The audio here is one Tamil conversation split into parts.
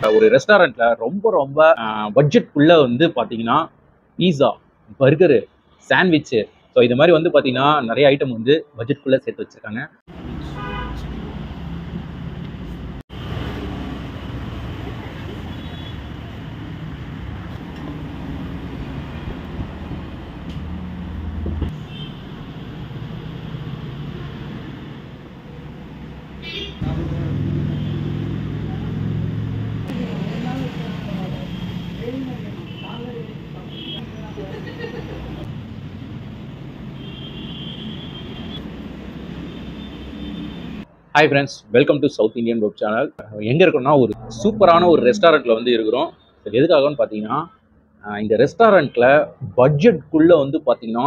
ஒரு ரெஸ்டாரண்ட்ல ரொம்ப ரொம்ப பட்ஜெட்குள்ள வந்து பார்த்தீங்கன்னா பீஸா பர்கரு சாண்ட்விச்சு ஸோ இது மாதிரி வந்து பார்த்தீங்கன்னா நிறைய ஐட்டம் வந்து பட்ஜெட்குள்ளே சேர்த்து வச்சிருக்காங்க hi friends welcome to south Indian web channel எங்கே இருக்கோம்னா ஒரு சூப்பரான ஒரு ரெஸ்டாரண்ட்டில் வந்து இருக்கிறோம் இது எதுக்காகன்னு பார்த்தீங்கன்னா அஹ் இந்த ரெஸ்டாரண்ட்டில் பட்ஜெட்குள்ளே வந்து பார்த்தீங்கன்னா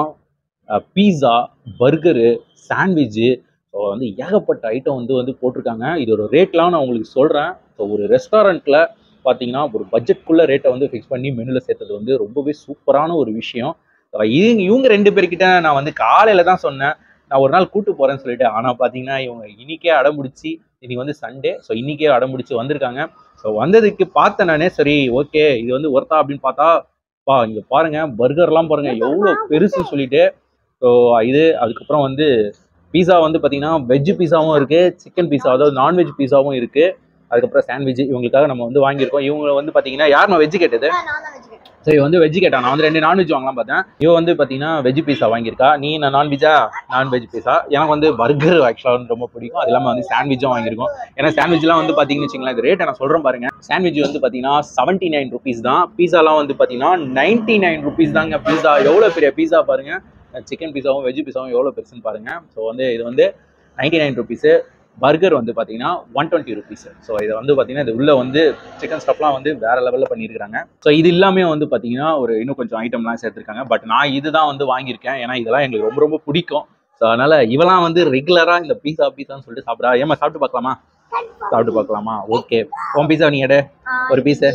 பீஸா பர்கரு சாண்ட்விட்சு ஸோ வந்து ஏகப்பட்ட ஐட்டம் வந்து வந்து போட்டிருக்காங்க இதோட ரேட்லாம் நான் உங்களுக்கு சொல்கிறேன் ஸோ ஒரு ரெஸ்டாரண்ட்டில் பார்த்தீங்கன்னா ஒரு பட்ஜெட்குள்ளே ரேட்டை வந்து ஃபிக்ஸ் பண்ணி மெனுவில் சேர்த்தது வந்து ரொம்பவே சூப்பரான ஒரு விஷயம் So இவங்க இவங்க ரெண்டு பேர்கிட்ட நான் வந்து காலையில் தான் சொன்னேன் நான் ஒரு நாள் கூட்டு போறேன்னு சொல்லிட்டு ஆனால் பார்த்தீங்கன்னா இவங்க இன்னைக்கே அடம்பிடிச்சி இன்னைக்கு வந்து சண்டே ஸோ இன்னைக்கே அடம்பிடிச்சி வந்திருக்காங்க ஸோ வந்ததுக்கு பார்த்தேன் நானே சரி ஓகே இது வந்து ஒர்த்தா அப்படின்னு பார்த்தா பா இங்க பாருங்க பர்கர்லாம் பாருங்க எவ்வளோ பெருசுன்னு சொல்லிட்டு ஸோ இது அதுக்கப்புறம் வந்து பீஸா வந்து பார்த்தீங்கன்னா வெஜ் பீஸாவும் இருக்கு சிக்கன் பீஸா அதாவது நான்வெஜ் பீஸாவும் இருக்கு அதுக்கப்புறம் சாண்ட்விச் இவங்களுக்காக நம்ம வந்து வாங்கியிருக்கோம் இவங்க வந்து பார்த்தீங்கன்னா யாரும்மா வெஜ் கேட்டது ஸோ இவன் வந்து வெஜ் கேட்டான் நான் வந்து ரெண்டு நான்வெஜ் வாங்கலாம் பார்த்தேன் இவன் வந்து பார்த்தீங்கன்னா வெஜ் பீஸா வாங்கியிருக்கா நீ நான் நான்வெஜ்ஜா நான்வெஜ் பீஸா எனக்கு வந்து பர்கர் ஆக்சுவலாக வந்து ரொம்ப பிடிக்கும் அது இல்லாமல் வந்து சாண்ட்விச்சும் வாங்கியிருக்கோம் ஏன்னா சாண்ட்விச்லாம் வந்து பார்த்தீங்கன்னு வச்சுங்களேன் இது ரேட்டை நான் சொல்கிறேன் பாருங்க சாண்ட்விச் வந்து பார்த்தீங்கன்னா செவன்ட்டி நைன் ருபீஸ் தான் பீஸாலாம் வந்து பார்த்தீங்கன்னா நைன்ட்டி நைன் ருபீஸ் தாங்க பீஸா எவ்வளோ பெரிய பீஸா பாருங்க சிக்கன் பீஸாவும் வெஜ் பீஸாவும் எவ்வளோ பெருசுன்னு பாருங்க ஸோ வந்து இது வந்து நைன்ட்டி நைன் ருபீஸு பர்கர் வந்து பார்த்தீங்கன்னா ஒன் டுவெண்ட்டி ருபீஸ் ஸோ இதை வந்து பார்த்தீங்கன்னா இது உள்ள வந்து சிக்கன் ஸ்டப்லாம் வந்து வேற லெவலில் பண்ணியிருக்காங்க ஸோ இது எல்லாமே வந்து பார்த்தீங்கன்னா ஒரு இன்னும் கொஞ்சம் ஐட்டம்லாம் சேர்த்துருக்காங்க பட் நான் இதுதான் வந்து வாங்கியிருக்கேன் ஏன்னா இதெல்லாம் எங்களுக்கு ரொம்ப ரொம்ப பிடிக்கும் ஸோ அதனால இவெல்லாம் வந்து ரெகுலராக இந்த பீஸா பீஸான்னு சொல்லிட்டு சாப்பிடா ஏமா சாப்பிட்டு பார்க்கலாமா சாப்பிட்டு பார்க்கலாமா ஓகே உன் பீஸா நீ எடு ஒரு piece.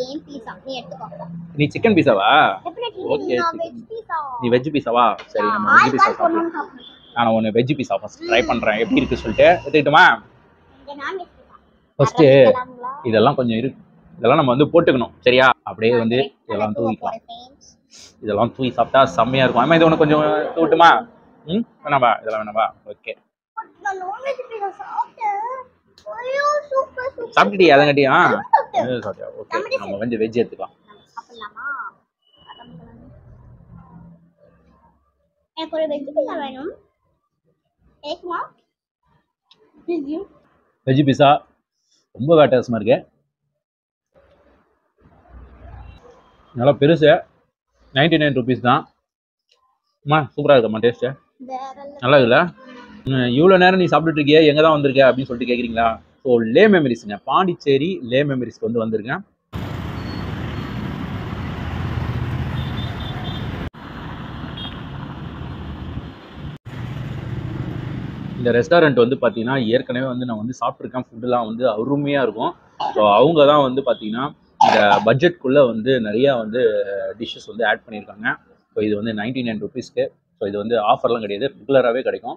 நீ சிக்கன் பீஸாவா Okay, நீ வெஜ் பீஸாவா சரி நம்ம வெஜ் பீஸா சாப்பிடலாம் நான் ஒன்று வெஜ் பீஸா ஃபர்ஸ்ட் ட்ரை பண்ணுறேன் எப்படி இருக்கு சொல்லிட்டு எடுத்துக்கிட்டுமா ஃபர்ஸ்ட் இதெல்லாம் கொஞ்சம் இருக்கு இதெல்லாம் நம்ம வந்து போட்டுக்கணும் சரியா அப்படியே வந்து இதெல்லாம் தூவிக்கலாம் இதெல்லாம் தூவி சாப்பிட்டா செம்மையா இருக்கும் ஆமா இது ஒன்று கொஞ்சம் தூட்டுமா ம் வேணாம்பா இதெல்லாம் வேணாம்பா ஓகே சாப்பிட்டுட்டியா அதங்காட்டியா சாப்பிட்டியா ஓகே நம்ம வந்து வெஜ் எடுத்துக்கலாம் எனக்கு ஒரு வெஜ் பீஸா வேணும் கேக்குமா வெஜ் பீஸா ரொம்ப வேட்டரசமாக இருக்கு நல்லா பெருசு நைன்டி நைன் ருபீஸ் தான் அம்மா சூப்பராக இருக்கும்மா டேஸ்ட்டு வேற நல்லா இருக்குல்ல இவ்வளோ நேரம் நீ சாப்பிட்டுட்டு இருக்கிய எங்கே தான் வந்திருக்க அப்படின்னு சொல்லிட்டு கேட்குறீங்களா ஸோ லே மெமரிஸுங்க பாண்டிச்சேரி லே மெமரிஸ்க்கு வந்து வந்திருக்கேன் இந்த ரெஸ்டாரண்ட் வந்து பார்த்தீங்கன்னா ஏற்கனவே வந்து நான் வந்து சாப்பிட்ருக்கேன் ஃபுட்டுலாம் வந்து அருமையாக இருக்கும் ஸோ அவங்க தான் வந்து பார்த்தீங்கன்னா இந்த பட்ஜெட்குள்ளே வந்து நிறையா வந்து டிஷ்ஷஸ் வந்து ஆட் பண்ணியிருக்காங்க ஸோ இது வந்து நைன்டி நைன் ருபீஸ்க்கு ஸோ இது வந்து ஆஃபர்லாம் கிடையாது ரெகுலராகவே கிடைக்கும்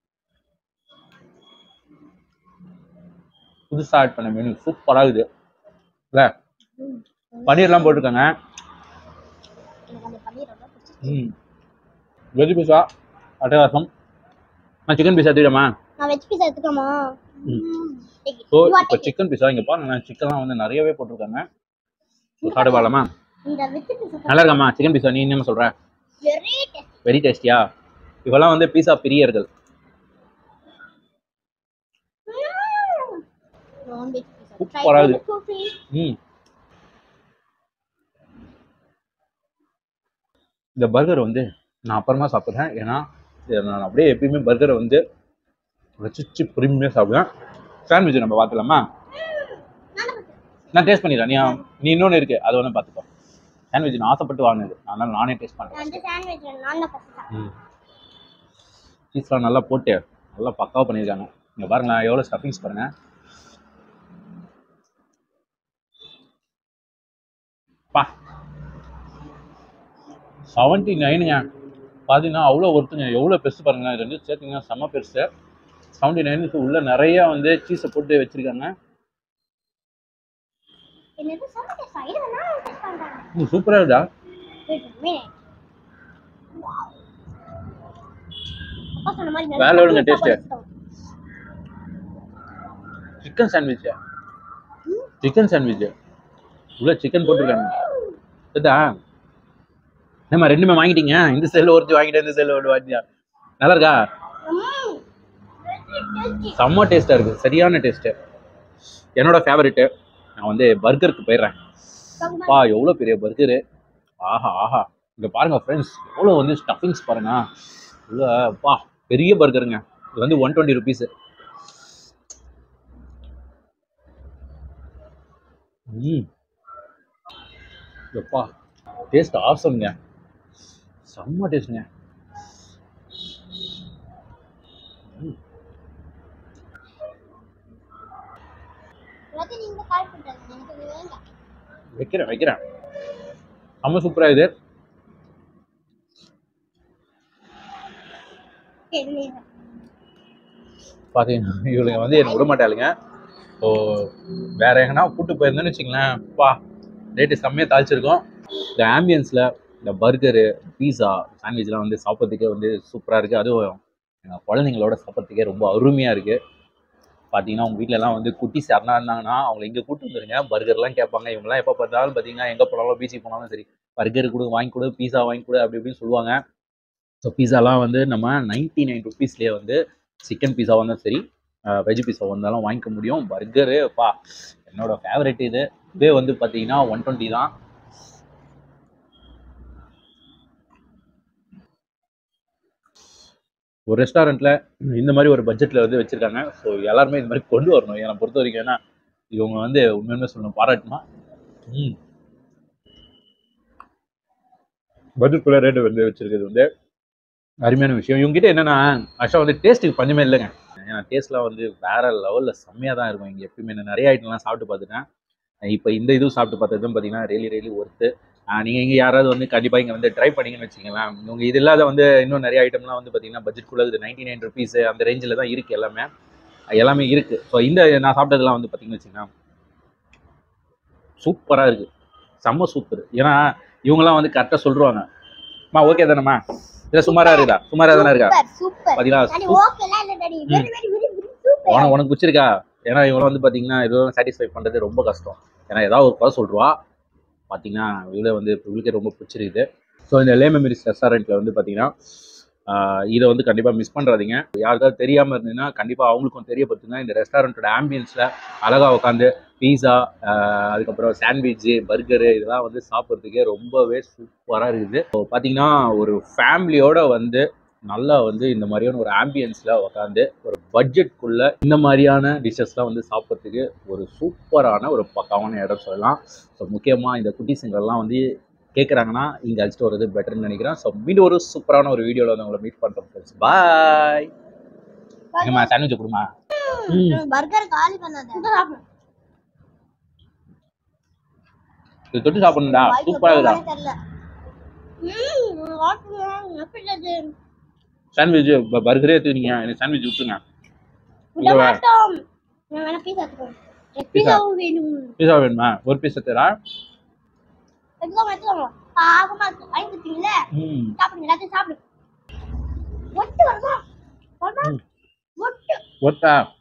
புதுசாக ஆட் பண்ண மெனு சூப்பராக இருக்குது இல்லை பன்னீர்லாம் போட்டிருக்காங்க எனக்கு அந்த பன்னீர் ரொம்ப பிடிச்சிருக்கு ம் வெஜ் பீஸா அட்டகாசம் நான் சிக்கன் பீஸா எடுத்துக்கிட்டோமா நான் வெஜ் பீஸா எடுத்துக்கலாமா ம். ம். take it. So You are இப்போ take it. சிக்கன் பீஸா இங்கே பாருங்க சிக்கன்லாம் வந்து நிறையவே போட்டிருக்காங்க ஸோ சாப்பிட பார்க்கலாமா இந்த வெஜ் பீஸா நல்லா இருக்காம்மா சிக்கன் பீஸா நீ என்ன சொல்கிற வெரி டேஸ்டி வெரி டேஸ்டியா இவெல்லாம் வந்து பீஸா பிரியர்கள் நான் வெஜ் பீஸா சூப்பரா இருக்கு. காஃபி ம் இந்த பர்கர் வந்து நான் அப்புறமா சாப்பிட்றேன் ஏன்னா இதை நான் அப்படியே எப்பயுமே பர்கரை வந்து ரசிச்சு பொறுமையாக சாப்பிடுவேன் சாண்ட்விச் நம்ம பார்த்துலாமா நான் டேஸ்ட் பண்ணிடுறேன் நீ நீ இன்னொன்று இருக்கு அது ஒன்று பார்த்துக்கோ சாண்ட்விச் நான் ஆசைப்பட்டு வாங்கினது அதனால நானே டேஸ்ட் பண்ணுறேன் அந்த சாண்ட்விச் நான் தான் ஃபர்ஸ்ட் சாப்பிட்டேன் ம் சீஸ்லாம் நல்லா போட்டு நல்லா பக்காவாக பண்ணியிருக்காங்க இங்கே பாருங்களேன் எவ்வளோ ஸ்டஃபிங்ஸ் பாருங்க பா செவன்ட்டி நைனுங்க பார்த்தீங்கன்னா அவ்வளோ ஒருத்துங்க எவ்வளோ பெருசு பாருங்க இது ரெண்டு சேர்த்துங்க செம்ம பெருசு செவன்ட்டி நைனுக்கு உள்ள நிறைய வந்து சீஸை போட்டு வச்சிருக்காங்க என்னது சொன்ன சைடு வேணா டெஸ்ட் பண்றாங்க சூப்பராக இருக்குடா வெயிட் மினிட் அப்பா சொன்ன மாதிரி வேற level ங்க taste. Chicken sandwich chicken sandwich உள்ள சிக்கன் போட்டிருக்காங்க சரிதா நம்ம ரெண்டுமே வாங்கிட்டீங்க இந்த செல் ஒருத்தி வாங்கிட்டேன் இந்த செல் ஒன்று வாங்கிட்டியா நல்லா இருக்கா செம்ம டேஸ்ட்டாக இருக்குது சரியான டேஸ்ட்டு என்னோட ஃபேவரெட்டு நான் வந்து பர்கருக்கு போயிடுறேன் பா எவ்வளோ பெரிய பர்கரு ஆஹா ஆஹா இங்கே பாருங்க ஃப்ரெண்ட்ஸ் எவ்வளோ வந்து ஸ்டஃபிங்ஸ் பாருங்க உள்ள பா பெரிய பர்கருங்க இது வந்து ஒன் டுவெண்ட்டி ருபீஸு ம் எப்பா டேஸ்ட் ஆசம்ங்க செம்ம டேஸ்ட்டுங்க எல்லாத்தையும் நீங்க கால் பண்றாங்க எனக்கு இது வேண்டாம் வைக்கிறேன் வைக்கிறேன் செம்ம சூப்பராக இது சரி நீங்க பார்த்தீங்கன்னா இவளுங்க வந்து என்னை விட மாட்டாளுங்க ஸோ வேற எங்கன்னா கூட்டு போயிருந்தேன்னு வச்சுங்களேன் பா ரேட்டு செம்மையாக தாளிச்சிருக்கோம் இந்த ஆம்பியன்ஸில் இந்த பர்கரு பீஸா சாண்ட்விச்லாம் வந்து சாப்பிட்றதுக்கே வந்து சூப்பராக இருக்குது அதுவும் எங்கள் குழந்தைங்களோட சாப்பிட்றதுக்கே ரொம்ப அருமையாக இருக்குது பார்த்தீங்கன்னா உங்கள் வீட்டிலலாம் வந்து குட்டிஸ் யாருனா இருந்தாங்கன்னா அவங்கள இங்கே கூட்டு வந்துருங்க பர்கர்லாம் கேட்பாங்க இவங்கெல்லாம் எப்போ பார்த்தாலும் பார்த்தீங்கன்னா எங்கே போனாலும் பீச்சுக்கு போனாலும் சரி பர்கர் கொடு வாங்கி கொடு பீஸா வாங்கி கொடு அப்படி இப்படின்னு சொல்லுவாங்க ஸோ பீஸாலாம் வந்து நம்ம நைன்ட்டி நைன் ருபீஸ்லேயே வந்து சிக்கன் பீஸாவாக இருந்தாலும் சரி வெஜ் பீஸா வந்தாலும் வாங்கிக்க முடியும் பர்கரு பா என்னோட ஃபேவரட் இது இதே வந்து பார்த்தீங்கன்னா ஒன் டுவெண்ட்டி தான் ஒரு ரெஸ்டாரண்ட்டில் இந்த மாதிரி ஒரு பட்ஜெட்டில் வந்து வச்சுருக்காங்க ஸோ எல்லாருமே இந்த மாதிரி கொண்டு வரணும் என்னை பொறுத்த வரைக்கும் ஏன்னா இவங்க வந்து உண்மையுமே சொல்லணும் பாராட்டுமா ம் பட்ஜெட்குள்ளே ரேட்டு வந்து வச்சுருக்கிறது வந்து அருமையான விஷயம் இவங்ககிட்ட என்னன்னா ஆக்சுவலாக வந்து டேஸ்ட்டுக்கு பஞ்சமே இல்லைங்க ஏன்னா டேஸ்ட்லாம் வந்து வேற லெவலில் செம்மையாக தான் இருக்கும் இங்கே எப்பயுமே நான் நிறைய ஐட்டம்லாம் சாப்பிட்டு பார்த்துட்டேன் இப்போ இந்த இதுவும் சாப்பிட்டு பார்த்ததும் பார்த்தீங்கன்னா ரெலி ரெலி ஒர்த்து நீங்கள் இங்கே யாராவது வந்து கண்டிப்பாக இங்கே வந்து ட்ரை பண்ணீங்கன்னு வச்சுக்கலாம் இவங்க இது இல்லாத வந்து இன்னும் நிறைய ஐட்டம்லாம் வந்து பார்த்தீங்கன்னா பட்ஜெட்குள்ளே இது நைன்டி நைன் ருபீஸ் அந்த ரேஞ்சில் தான் இருக்குது எல்லாமே எல்லாமே இருக்குது ஸோ இந்த நான் சாப்பிட்டதெல்லாம் வந்து பார்த்தீங்கன்னு வச்சுக்கலாம் சூப்பராக இருக்குது செம்ம சூப்பர் ஏன்னா இவங்கெல்லாம் வந்து கரெக்டாக சொல்லிடுவாங்க அம்மா ஓகே தானேம்மா இல்லை சுமாராக இருக்குதா சுமாராக தானே இருக்கா சூப்பர் சூப்பர் பார்த்தீங்களா டாடி ஓகேலாம் இல்ல daddy very very very very super உனக்கு உனக்கு பிடிச்சிருக்கா ஏன்னா இவங்க வந்து பார்த்தீங்கன்னா இதெல்லாம் சாட்டிஸ்ஃபை பண்ணுறது ரொம்ப கஷ்டம் ஏன்னா ஏதாவது ஒரு குறை சொல்லிடுவா பார்த்தீங்கன்னா இவளே வந்து இவளுக்கே ரொம்ப பிடிச்சிருக்குது ஸோ இந்த லே மெமரிஸ் ரெஸ்டாரண்ட்டில் வந்து பார்த்தீங்கன்னா ஆஹ் இதை வந்து கண்டிப்பாக மிஸ் பண்ணுறாதீங்க யாருக்காவது தெரியாமல் இருந்ததுன்னா கண்டிப்பாக அவங்களுக்கும் தெரியப்படுத்துங்க இந்த ரெஸ்டாரண்ட்டோட ஆம்பியன்ஸில் அழகாக உட்காந்து பீஸா அதுக்கப்புறம் சாண்ட்விட்ஜு பர்கரு இதெல்லாம் வந்து சாப்பிட்றதுக்கே ரொம்பவே சூப்பராக இருக்குது ஸோ பார்த்தீங்கன்னா ஒரு ஃபேமிலியோட வந்து நல்லா வந்து இந்த மாதிரியான ஒரு ஆம்பியன்ஸில் உட்காந்து ஒரு பட்ஜெட்குள்ள இந்த மாதிரியான டிஷ்ஷஸ்லாம் வந்து சாப்பிட்றதுக்கு ஒரு சூப்பரான ஒரு பக்காவான இடம் சொல்லலாம் ஸோ முக்கியமாக இந்த குட்டிஸுங்கள்லாம் வந்து கேட்குறாங்கன்னா இங்கே அழைச்சிட்டு வர்றது பெட்டர்னு நினைக்கிறேன் ஸோ மீண்டும் ஒரு சூப்பரான ஒரு வீடியோவில் வந்து உங்களை மீட் பண்ணுறோம் ஃப்ரெண்ட்ஸ் பாய் எங்கம்மா சாண்ட்விச் கொடுமா ம் பர்கர் காலி பண்ணாத சாப்பிடு இது தொட்டு சாப்பிடணும்டா சூப்பராக இருக்குடா தெரியல ம் வாட்டு எப்படி அது சாண்ட்விச் பர்கரே எடுத்துக்கிங்க எனக்கு சாண்ட்விச் விட்டுருங்க விட மாட்டோம் நான் வேணா பீஸா எடுத்துக்கோங்க பீஸாவும் வேணும் பீஸா வேணுமா ஒரு பீஸ் எடுத்துறா எடுத்துக்கோங்க எடுத்துக்கோங்க ஆகமா இருக்கு வாங்கி கொடுத்தீங்கல்ல ம் சாப்பிடுங்க எல்லாத்தையும் சாப்பிடுங்க ஒட்டு வருதா வருதா? ஒட்டு ஒட்டா